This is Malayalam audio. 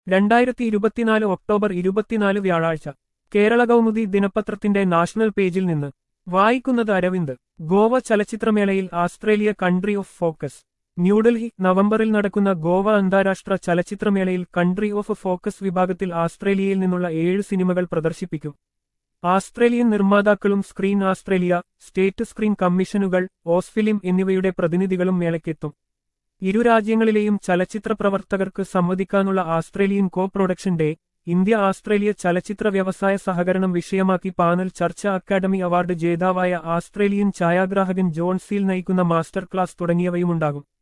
രണ്ടായിരത്തി ഇരുപത്തിനാല് ഒക്ടോബർ ഇരുപത്തിനാല് വ്യാഴാഴ്ച കേരള കൗമുദി ദിനപത്രത്തിന്റെ നാഷണൽ പേജിൽ നിന്ന് വായിക്കുന്നത് അരവിന്ദ് ഗോവ ചലച്ചിത്രമേളയിൽ Australia country of focus New Delhi നവംബറിൽ നടക്കുന്ന ഗോവ അന്താരാഷ്ട്ര ചലച്ചിത്രമേളയിൽ കൺട്രി ഓഫ് ഫോക്കസ് വിഭാഗത്തിൽ ആസ്ട്രേലിയയിൽ നിന്നുള്ള ഏഴ് സിനിമകൾ പ്രദർശിപ്പിക്കും ആസ്ട്രേലിയൻ നിർമ്മാതാക്കളും സ്ക്രീൻ ആസ്ട്രേലിയ സ്റ്റേറ്റ് സ്ക്രീൻ കമ്മീഷനുകൾ ഓസ്ഫിലിം എന്നിവയുടെ പ്രതിനിധികളും മേളയ്ക്കെത്തും ഇരു രാജ്യങ്ങളിലെയും ചലച്ചിത്ര പ്രവർത്തകർക്ക് സംവദിക്കാനുള്ള Australian co production day India Australia ചലച്ചിത്ര വ്യവസായ സഹകരണം വിഷയമാക്കി പാനൽ ചർച്ച അക്കാദമി അവാർഡ് ജേതാവായ ആസ്ട്രേലിയൻ ഛായാഗ്രാഹകൻ ജോൺ സീൽ നയിക്കുന്ന മാസ്റ്റർ ക്ലാസ് തുടങ്ങിയവയുമുണ്ടാകും